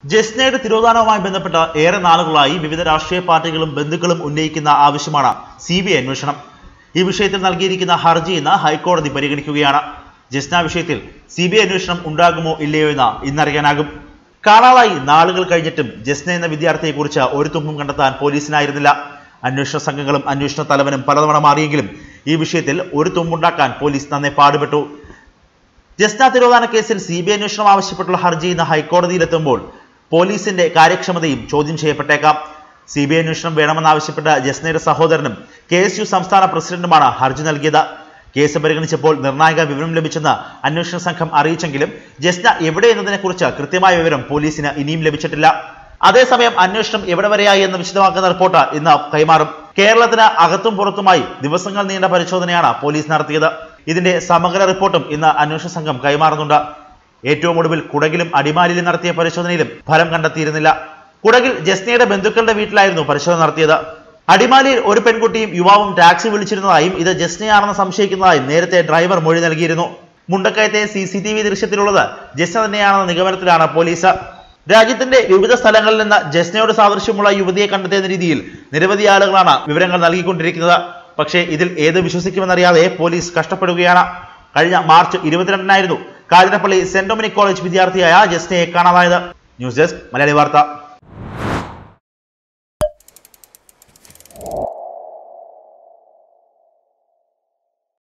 ജസ്നയുടെ തിരോധാനവുമായി ബന്ധപ്പെട്ട ഏറെ നാളുകളായി വിവിധ രാഷ്ട്രീയ പാർട്ടികളും ബന്ധുക്കളും ഉന്നയിക്കുന്ന ആവശ്യമാണ് സി ബി ഐ അന്വേഷണം ഈ വിഷയത്തിൽ നൽകിയിരിക്കുന്ന ഹർജി ഇന്ന് ഹൈക്കോടതി പരിഗണിക്കുകയാണ് ജസ്ന വിഷയത്തിൽ സി ബി ഐ അന്വേഷണം ഉണ്ടാകുമോ ഇല്ലയോ എന്ന് ഇന്നറിയാനാകും കാണാതായി നാളുകൾ കഴിഞ്ഞിട്ടും ജസ്ന എന്ന വിദ്യാർത്ഥിയെക്കുറിച്ച് ഒരു തുമ്പും കണ്ടെത്താൻ പോലീസിനായിരുന്നില്ല അന്വേഷണ സംഘങ്ങളും അന്വേഷണ തലവനും പലതവണ മാറിയെങ്കിലും ഈ വിഷയത്തിൽ ഒരു തുമ്പുണ്ടാക്കാൻ പോലീസ് നന്നെ പാടുപെട്ടു ജസ്ന തിരോധാന കേസിൽ സി ബി ഐ അന്വേഷണം ആവശ്യപ്പെട്ടുള്ള ഹർജി ഇന്ന് ഹൈക്കോടതിയിലെത്തുമ്പോൾ പോലീസിന്റെ കാര്യക്ഷമതയും ചോദ്യം ചെയ്യപ്പെട്ടേക്കാം സി ബി ഐ അന്വേഷണം വേണമെന്നാവശ്യപ്പെട്ട ജസ്നയുടെ സഹോദരനും കെ എസ് യു സംസ്ഥാന പ്രസിഡന്റുമാണ് ഹർജി നൽകിയത് കേസ് പരിഗണിച്ചപ്പോൾ നിർണായക വിവരം ലഭിച്ചെന്ന് അന്വേഷണ സംഘം അറിയിച്ചെങ്കിലും ജസ്ന എവിടെ എന്നതിനെക്കുറിച്ച് കൃത്യമായ വിവരം പോലീസിന് ഇനിയും ലഭിച്ചിട്ടില്ല അതേസമയം അന്വേഷണം എവിടെ വരെയായി എന്ന് വിശദമാക്കുന്ന റിപ്പോർട്ട് ഇന്ന് കൈമാറും കേരളത്തിന് അകത്തും പുറത്തുമായി ദിവസങ്ങൾ നീണ്ട പരിശോധനയാണ് പോലീസ് നടത്തിയത് ഇതിന്റെ സമഗ്ര റിപ്പോർട്ടും ഇന്ന് അന്വേഷണ സംഘം കൈമാറുന്നുണ്ട് ഏറ്റവും ഒടുവിൽ കുടകിലും അടിമാലിയിലും നടത്തിയ പരിശോധനയിലും ഫലം കണ്ടെത്തിയിരുന്നില്ല കുടകിൽ ജസ്നയുടെ ബന്ധുക്കളുടെ വീട്ടിലായിരുന്നു പരിശോധന നടത്തിയത് അടിമാലിയിൽ ഒരു പെൺകുട്ടിയും യുവാവും ടാക്സി വിളിച്ചിരുന്നതായും ഇത് ജസ്നയാണെന്ന് സംശയിക്കുന്നതായും നേരത്തെ ഡ്രൈവർ മൊഴി നൽകിയിരുന്നു മുണ്ടക്കയത്തെ സി സി ടി വി ദൃശ്യത്തിലുള്ളത് ജസ്ന തന്നെയാണെന്ന നിഗമനത്തിലാണ് പോലീസ് രാജ്യത്തിന്റെ വിവിധ സ്ഥലങ്ങളിൽ നിന്ന് ജസ്നയോട് സാദൃശ്യമുള്ള യുവതിയെ കണ്ടെത്തിയ രീതിയിൽ നിരവധി ആളുകളാണ് വിവരങ്ങൾ നൽകിക്കൊണ്ടിരിക്കുന്നത് പക്ഷേ ഇതിൽ ഏത് വിശ്വസിക്കുമെന്നറിയാതെ പോലീസ് കഷ്ടപ്പെടുകയാണ് കഴിഞ്ഞ മാർച്ച് ഇരുപത്തിരണ്ടിനായിരുന്നു കാഞ്ഞിരപ്പള്ളി സെന്റ് ഡൊമിനിക് കോളേജ് വിദ്യാർത്ഥിയായ ജസ്നയെ കാണാതായത് ന്യൂസ് ഡെസ്ക് മലയാളി വാർത്ത